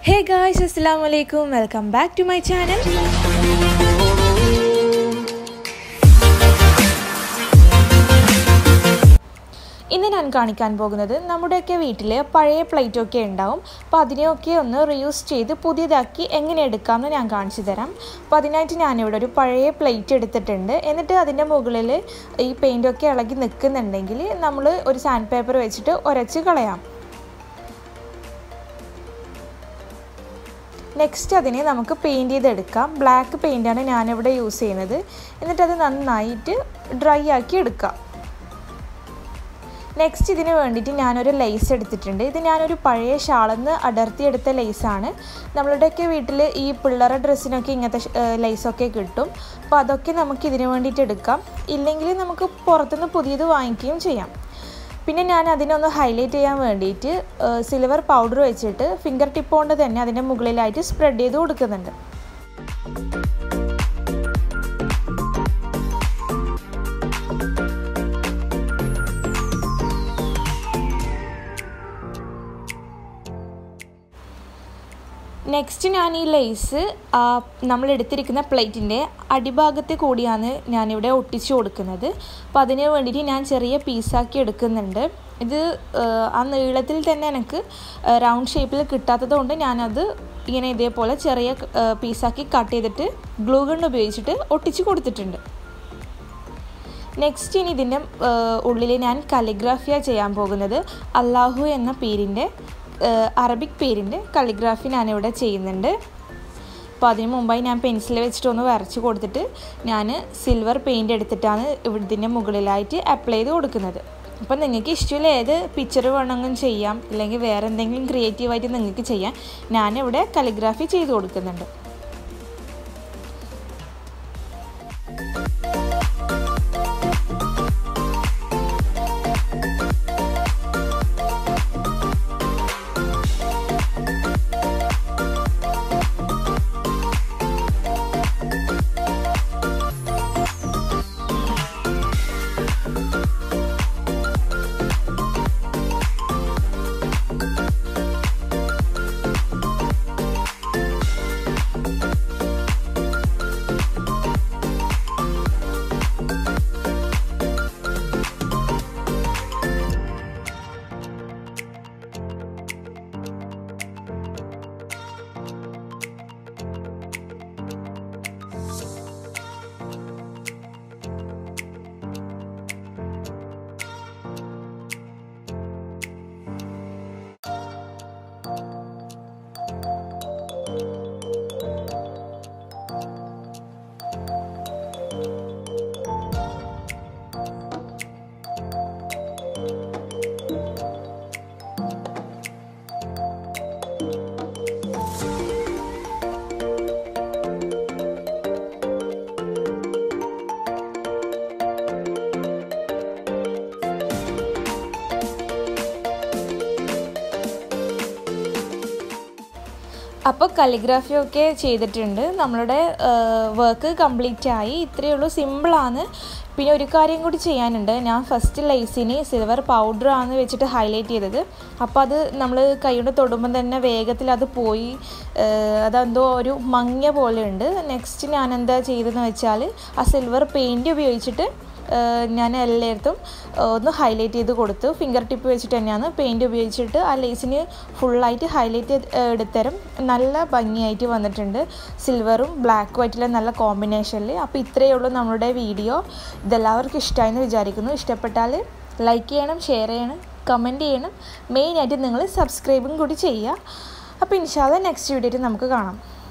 ഹേ guys അസ്സാം വലൈക്കും welcome back to my channel ഇന്ന് ഞാൻ കാണിക്കാൻ പോകുന്നത് നമ്മുടെയൊക്കെ വീട്ടിൽ പഴയ പ്ലേറ്റൊക്കെ ഉണ്ടാവും അപ്പോൾ അതിനെയൊക്കെ ഒന്ന് റീയൂസ് ചെയ്ത് പുതിയതാക്കി എങ്ങനെ എടുക്കാമെന്ന് ഞാൻ കാണിച്ചു തരാം അപ്പോൾ അതിനായിട്ട് ഞാനിവിടെ ഒരു പഴയ പ്ലേറ്റ് എടുത്തിട്ടുണ്ട് എന്നിട്ട് അതിൻ്റെ മുകളിൽ ഈ പെയിൻറ്റൊക്കെ ഇളകി നിൽക്കുന്നുണ്ടെങ്കിൽ നമ്മൾ ഒരു സാൻഡ് പേപ്പർ വെച്ചിട്ട് ഉരച്ച് കളയാം നെക്സ്റ്റ് അതിനെ നമുക്ക് പെയിൻറ് ചെയ്തെടുക്കാം ബ്ലാക്ക് പെയിൻ്റാണ് ഞാനിവിടെ യൂസ് ചെയ്യുന്നത് എന്നിട്ടത് നന്നായിട്ട് ഡ്രൈ ആക്കി എടുക്കാം നെക്സ്റ്റ് ഇതിന് വേണ്ടിയിട്ട് ഞാനൊരു ലേസ് എടുത്തിട്ടുണ്ട് ഇത് ഞാനൊരു പഴയ ഷാളെന്ന് അടർത്തിയെടുത്ത ലേസാണ് നമ്മളുടെയൊക്കെ വീട്ടിൽ ഈ പിള്ളേരുടെ ഡ്രസ്സിനൊക്കെ ഇങ്ങനത്തെ ലേസൊക്കെ കിട്ടും അപ്പോൾ അതൊക്കെ നമുക്ക് ഇതിന് വേണ്ടിയിട്ട് എടുക്കാം ഇല്ലെങ്കിൽ നമുക്ക് പുറത്തുനിന്ന് പുതിയത് വാങ്ങിക്കുകയും ചെയ്യാം പിന്നെ ഞാൻ അതിനൊന്ന് ഹൈലൈറ്റ് ചെയ്യാൻ വേണ്ടിയിട്ട് സിൽവർ പൗഡർ വെച്ചിട്ട് ഫിംഗർ ടിപ്പ് കൊണ്ട് തന്നെ അതിൻ്റെ മുകളിലായിട്ട് സ്പ്രെഡ് ചെയ്ത് കൊടുക്കുന്നുണ്ട് നെക്സ്റ്റ് ഞാൻ ഈ ലേസ് നമ്മൾ എടുത്തിരിക്കുന്ന പ്ലേറ്റിൻ്റെ അടിഭാഗത്ത് കൂടിയാണ് ഞാനിവിടെ ഒട്ടിച്ചു കൊടുക്കുന്നത് അപ്പോൾ അതിന് വേണ്ടിയിട്ട് ഞാൻ ചെറിയ പീസാക്കി എടുക്കുന്നുണ്ട് ഇത് ആ നീളത്തിൽ തന്നെ എനിക്ക് റൗണ്ട് ഷേപ്പിൽ കിട്ടാത്തത് കൊണ്ട് ഞാനത് ഇങ്ങനെ ഇതേപോലെ ചെറിയ പീസാക്കി കട്ട് ചെയ്തിട്ട് ഗ്ലൂ ഗൺ ഉപയോഗിച്ചിട്ട് ഒട്ടിച്ച് കൊടുത്തിട്ടുണ്ട് നെക്സ്റ്റ് ഇനി ഇതിൻ്റെ ഉള്ളിൽ ഞാൻ കലിഗ്രാഫിയ ചെയ്യാൻ പോകുന്നത് അള്ളാഹു എന്ന പേരിൻ്റെ അറബിക് പേരിൻ്റെ കലിഗ്രാഫി ഞാനിവിടെ ചെയ്യുന്നുണ്ട് അപ്പോൾ അതിന് മുമ്പായി ഞാൻ പെൻസിൽ വെച്ചിട്ട് ഒന്ന് വരച്ച് കൊടുത്തിട്ട് ഞാൻ സിൽവർ പെയിൻ്റ് എടുത്തിട്ടാണ് ഇതിൻ്റെ മുകളിലായിട്ട് അപ്ലൈ ചെയ്ത് കൊടുക്കുന്നത് അപ്പോൾ നിങ്ങൾക്ക് ഇഷ്ടമുള്ള ഏത് പിക്ചർ വേണമെങ്കിലും ചെയ്യാം അല്ലെങ്കിൽ വേറെ എന്തെങ്കിലും ക്രിയേറ്റീവായിട്ട് നിങ്ങൾക്ക് ചെയ്യാം ഞാനിവിടെ കലിഗ്രാഫി ചെയ്ത് കൊടുക്കുന്നുണ്ട് അപ്പോൾ കലിഗ്രാഫി ഒക്കെ ചെയ്തിട്ടുണ്ട് നമ്മളുടെ വർക്ക് കംപ്ലീറ്റ് ആയി ഇത്രയേ ഉള്ളൂ സിമ്പിളാണ് പിന്നെ ഒരു കാര്യം കൂടി ചെയ്യാനുണ്ട് ഞാൻ ഫസ്റ്റ് ലൈസിന് സിൽവർ പൗഡറാണ് വെച്ചിട്ട് ഹൈലൈറ്റ് ചെയ്തത് അപ്പോൾ അത് നമ്മൾ കൈകൊണ്ട് തൊടുമ്പോൾ തന്നെ വേഗത്തിൽ അത് പോയി അതെന്തോ ഒരു മങ്ങിയ പോലെ ഉണ്ട് നെക്സ്റ്റ് ഞാൻ എന്താ ചെയ്തതെന്ന് വെച്ചാൽ ആ സിൽവർ പെയിൻറ്റ് ഉപയോഗിച്ചിട്ട് ഞാൻ എല്ലായിടത്തും ഒന്ന് ഹൈലൈറ്റ് ചെയ്ത് കൊടുത്തു ഫിംഗർ ടിപ്പ് വെച്ചിട്ട് തന്നെയാണ് പെയിൻറ്റ് ഉപയോഗിച്ചിട്ട് ആ ലേസിന് ഫുള്ളായിട്ട് ഹൈലൈറ്റ് എടുത്തരം നല്ല ഭംഗിയായിട്ട് വന്നിട്ടുണ്ട് സിൽവറും ബ്ലാക്ക് വൈറ്റിലെ നല്ല കോമ്പിനേഷനിൽ അപ്പോൾ ഇത്രയേ ഉള്ളൂ നമ്മുടെ വീഡിയോ ഇതെല്ലാവർക്കും ഇഷ്ടമായെന്ന് വിചാരിക്കുന്നു ഇഷ്ടപ്പെട്ടാൽ ലൈക്ക് ചെയ്യണം ഷെയർ ചെയ്യണം കമൻറ്റ് ചെയ്യണം മെയിനായിട്ട് നിങ്ങൾ സബ്സ്ക്രൈബും കൂടി ചെയ്യുക അപ്പോൾ ഇൻഷാല്ല നെക്സ്റ്റ് വീഡിയോയിൽ നമുക്ക് കാണാം